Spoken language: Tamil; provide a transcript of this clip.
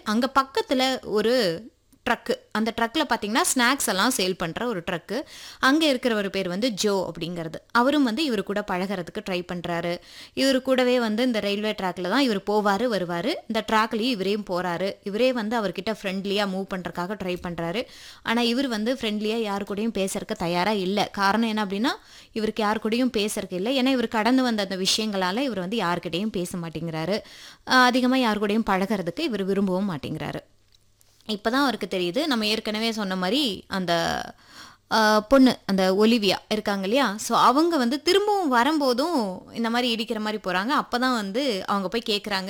அங்கே பக்கத்தில் ஒரு ட்ரக்கு அந்த ட்ரக்கில் பார்த்தீங்கன்னா ஸ்நாக்ஸ் எல்லாம் சேல் பண்ணுற ஒரு ட்ரக்கு அங்கே இருக்கிற ஒரு பேர் வந்து ஜோ அப்படிங்கிறது அவரும் வந்து இவர் கூட பழகிறதுக்கு ட்ரை பண்ணுறாரு இவர் கூடவே வந்து இந்த ரயில்வே ட்ராக்ல தான் இவர் போவார் வருவார் இந்த ட்ராக்லேயும் இவரையும் போகிறாரு இவரே வந்து அவர்கிட்ட ஃப்ரெண்ட்லியாக மூவ் பண்ணுறதுக்காக ட்ரை பண்ணுறாரு ஆனால் இவர் வந்து ஃப்ரெண்ட்லியாக யார் கூடயும் பேசுறதுக்கு தயாராக இல்லை காரணம் என்ன அப்படின்னா இவருக்கு யார் கூடயும் பேசுறதுக்கு இல்லை ஏன்னா இவர் கடந்து வந்த அந்த விஷயங்களால் இவர் வந்து யார்கிட்டயும் பேச மாட்டேங்கிறாரு அதிகமாக யார் கூடயும் பழகிறதுக்கு இவர் விரும்பவும் மாட்டேங்கிறாரு இப்போ தான் அவருக்கு தெரியுது நம்ம ஏற்கனவே சொன்ன மாதிரி அந்த ஆஹ், பொண்ணு அந்த ஒலிவியா இருக்காங்க இல்லையா ஸோ அவங்க வந்து திரும்பவும் வரும்போதும் இந்த மாதிரி இடிக்கிற மாதிரி போகிறாங்க அப்போ தான் வந்து அவங்க போய் கேட்குறாங்க